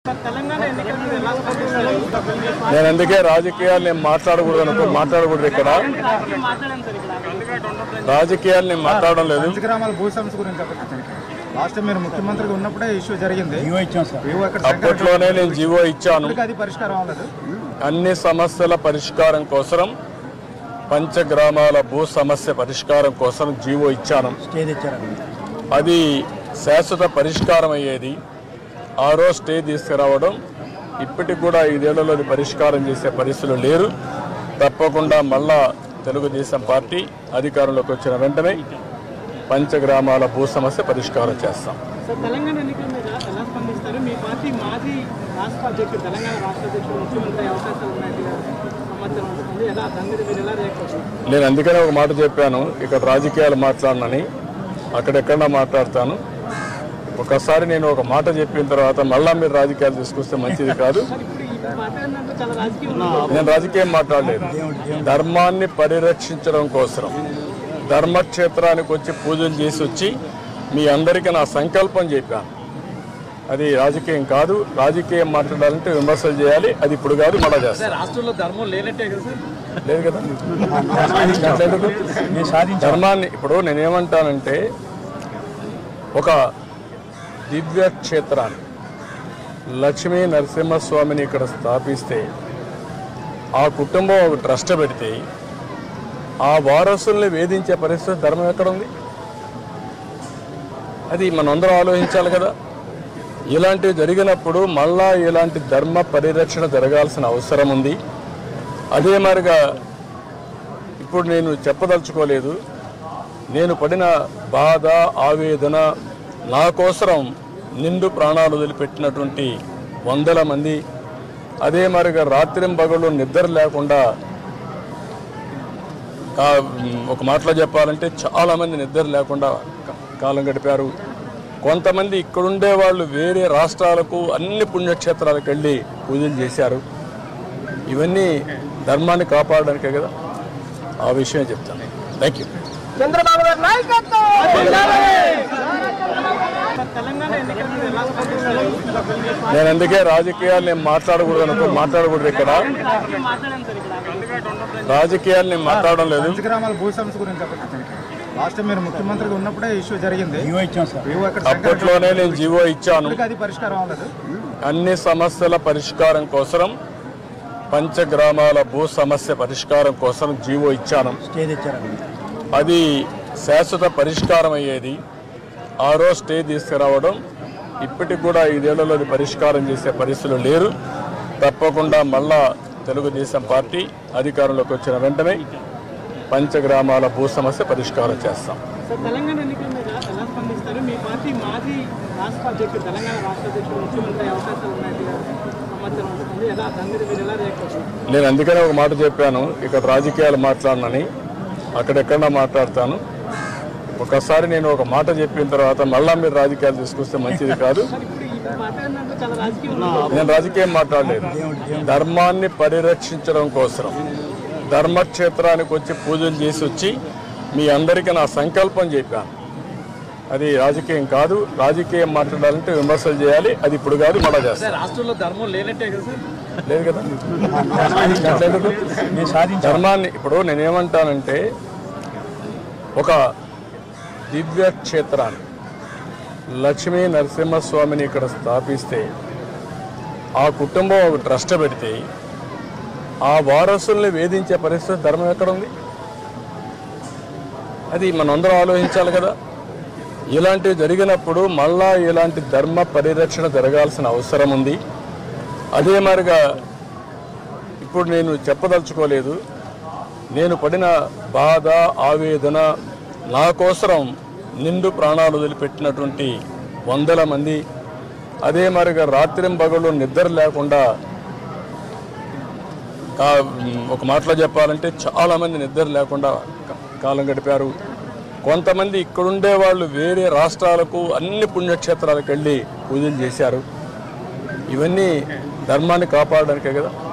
తెలంగాణ ఎన్నికల మీద ఎలా స్పందిస్తారు నేను అందుకే రాజకీయాలు నేను మాట్లాడకూడదు అనుకో మాట్లాడకూడదు ఇక్కడ రాజకీయం మాట్లాడాను సార్ ఇక్కడ రాజకీయాలు నేను మాట్లాడడం లేదు పంచగ్రామాల భూ సమస్య గురించి చెప్పండి లాస్ట్ టైం మీరు ముఖ్యమంత్రిగా ఉన్నప్పుడే ఇష్యూ జరిగింది ఇవ్వ అక్కడ అప్పట్లోనే నేను జీవో ఇచ్చాను ఇప్పటికీ అది పరిష్కారం అవ్వలేదు అన్ని సమస్యల పరిష్కారం కోసం పంచగ్రామాల భూ సమస్య పరిష్కారం కోసం జీవో ఇచ్చాను అది శాశ్వత పరిష్కారం అయ్యేది ఆ రోజు స్టే తీసుకురావడం ఇప్పటికి కూడా ఐదేళ్లలో అది పరిష్కారం చేసే పరిస్థితులు లేరు తప్పకుండా మళ్ళా తెలుగుదేశం పార్టీ అధికారంలోకి వచ్చిన వెంటనే పంచగ్రామాల భూ సమస్య పరిష్కారం చేస్తాం సార్ తెలంగాణ ఎన్నికల మీద ఎలా స్పందిస్తారు మీ పార్టీ మాజీ రాష్ట్ర అధ్యక్షుడు తెలంగాణ రాష్ట్ర అధ్యక్షుడు ముఖ్యమంత్రి అయ్యే అవకాశాలు ఉన్నట్టుగా సమాచారం వస్తుంది ఎలా దాని మీద మీరు ఎలా రియాక్ట్ అవుతారు నేను అందుకనే ఒక మాట చెప్పాను ఇక్కడ రాజకీయాలు మాట్లాడనని అక్కడెక్కడ మాట్లాడతాను ఒకసారి నేను ఒక మాట చెప్పిన తర్వాత మళ్ళా మీరు రాజకీయాలు తీసుకొస్తే మంచిది కాదు సార్ ఇప్పుడు ఈ మాట్లాడినందుకు చాలా రాజకీయం ఉంది. నేను రాజకీయం మాట్లాడలేదు ధర్మాన్ని పరిరక్షించడం కోసం ధర్మక్షేత్రానికి వచ్చి పూజలు చేసి వచ్చి మీ అందరికీ నా సంకల్పం చెప్పాను అది రాజకీయం కాదు రాజకీయం మాట్లాడాలంటే విమర్శలు చేయాలి అది ఇప్పుడు కాదు మళ్ళా చేస్తాను రాష్ట్రంలో ధర్మం లేనట్టే కదా సార్ లేదు కదా అట్లెందుకు? ధర్మాన్ని ఇప్పుడు నేనేమంటానంటే ఒక దివ్య క్షేత్రాన్ని లక్ష్మీ నరసింహస్వామిని ఇక్కడ స్థాపిస్తే ఆ కుటుంబం ఒక ట్రస్ట్ పెడితే ఆ వారసుల్ని వేధించే పరిస్థితి ధర్మం ఎక్కడ ఉంది అది మనందరం ఆలోచించాలి కదా ఇలాంటివి జరిగినప్పుడు మళ్ళా ఇలాంటి ధర్మ పరిరక్షణ జరగాల్సిన అవసరం ఉంది అదే మరిగా ఇప్పుడు నేను చెప్పదలుచుకోలేదు నేను పడిన బాధ ఆవేదన నా కోసం నిండు ప్రాణాలు వదిలిపెట్టినటువంటి వందల మంది అదే మరిగా రాత్రింబగళ్ళు నిద్ర లేకుండా కా- ఒక మాటలో చెప్పాలంటే చాలామంది నిద్ర లేకుండా కా- కాలం గడిపారు కొంతమంది ఇక్కడుండే వాళ్ళు వేరే రాష్ట్రాలకు అన్ని పుణ్యక్షేత్రాలకు వెళ్ళి పూజలు చేశారు ఇవన్నీ ధర్మాన్ని కాపాడడానికే కదా ఆ విషయం చెప్తాను థ్యాంక్ యూ చంద్రబాబు గారి నాయకత్వం సార్ తెలంగాణ ఎన్నికల మీద ఎలా స్పందిస్తారు నేను అందుకే రాజకీయాలు నేను మాట్లాడకూడదు అనుకో మాట్లాడకూడదు ఇక్కడ రాజకీయం మాట్లాడాను సార్ ఇక్కడ రాజకీయాలు నేను మాట్లాడడం లేదు పంచగ్రామాల భూ సమస్య గురించి చెప్పండి లాస్ట్ టైం మీరు ముఖ్యమంత్రిగా ఉన్నప్పుడే ఇష్యూ జరిగింది ఇవ్వ అక్కడ అప్పట్లోనే నేను జీవో ఇచ్చాను ఇప్పటికీ అది పరిష్కారం అవ్వలేదు అన్ని సమస్యల పరిష్కారం కోసం పంచగ్రామాల భూ సమస్య పరిష్కారం కోసం జీవో ఇచ్చాను అది శాశ్వత పరిష్కారం అయ్యేది ఆ రోజు స్టే తీసుకురావడం ఇప్పటికి కూడా ఐదేళ్లలో అది పరిష్కారం చేసే పరిస్థితులు లేరు తప్పకుండా మళ్ళా తెలుగుదేశం పార్టీ అధికారంలోకి వచ్చిన వెంటనే పంచగ్రామాల భూ సమస్య పరిష్కారం చేస్తాం సార్ తెలంగాణ ఎన్నికల మీద ఎలా స్పందిస్తారు మీ పార్టీ మాజీ రాష్ట్ర అధ్యక్షుడు తెలంగాణ రాష్ట్ర అధ్యక్షుడు ముఖ్యమంత్రి అయ్యే అవకాశాలు ఉన్నట్టుగా సమాచారం వస్తుంది ఎలా దాని మీద మీరు ఎలా రియాక్ట్ అవుతారు నేను అందుకనే ఒక మాట చెప్పాను ఇక్కడ రాజకీయాలు మాట్లాడనని అక్కడెక్కడ మాట్లాడతాను ఒకసారి నేను ఒక మాట చెప్పిన తర్వాత మళ్ళా మీరు రాజకీయాలు తీసుకొస్తే మంచిది కాదు సార్ ఇప్పుడు ఈ మాట్లాడినందుకు చాలా రాజకీయం ఉంది. నేను రాజకీయం మాట్లాడలేదు ధర్మాన్ని పరిరక్షించడం కోసం ధర్మక్షేత్రానికి వచ్చి పూజలు చేసి వచ్చి మీ అందరికీ నా సంకల్పం చెప్పాను అది రాజకీయం కాదు రాజకీయం మాట్లాడాలంటే విమర్శలు చేయాలి అది ఇప్పుడు కాదు మళ్ళా చేస్తాను రాష్ట్రంలో ధర్మం లేనట్టే కదా సార్ లేదు కదా అట్లెందుకు? ధర్మాన్ని ఇప్పుడు నేనేమంటానంటే ఒక దివ్య క్షేత్రాన్ని లక్ష్మీ నరసింహస్వామిని ఇక్కడ స్థాపిస్తే ఆ కుటుంబం ఒక ట్రస్ట్ పెడితే ఆ వారసుల్ని వేధించే పరిస్థితి ధర్మం ఎక్కడ ఉంది అది మనందరం ఆలోచించాలి కదా ఇలాంటివి జరిగినప్పుడు మళ్ళా ఇలాంటి ధర్మ పరిరక్షణ జరగాల్సిన అవసరం ఉంది అదే మరిగా ఇప్పుడు నేను చెప్పదలుచుకోలేదు నేను పడిన బాధ ఆవేదన నా కోసం నిండు ప్రాణాలు వదిలిపెట్టినటువంటి వందల మంది అదే మరిగా రాత్రింబగళ్ళు నిద్ర లేకుండా కా- ఒక మాటలో చెప్పాలంటే చాలామంది నిద్ర లేకుండా కా- కాలం గడిపారు కొంతమంది ఇక్కడుండే వాళ్ళు వేరే రాష్ట్రాలకు అన్ని పుణ్యక్షేత్రాలకు వెళ్ళి పూజలు చేశారు ఇవన్నీ ధర్మాన్ని కాపాడడానికే కదా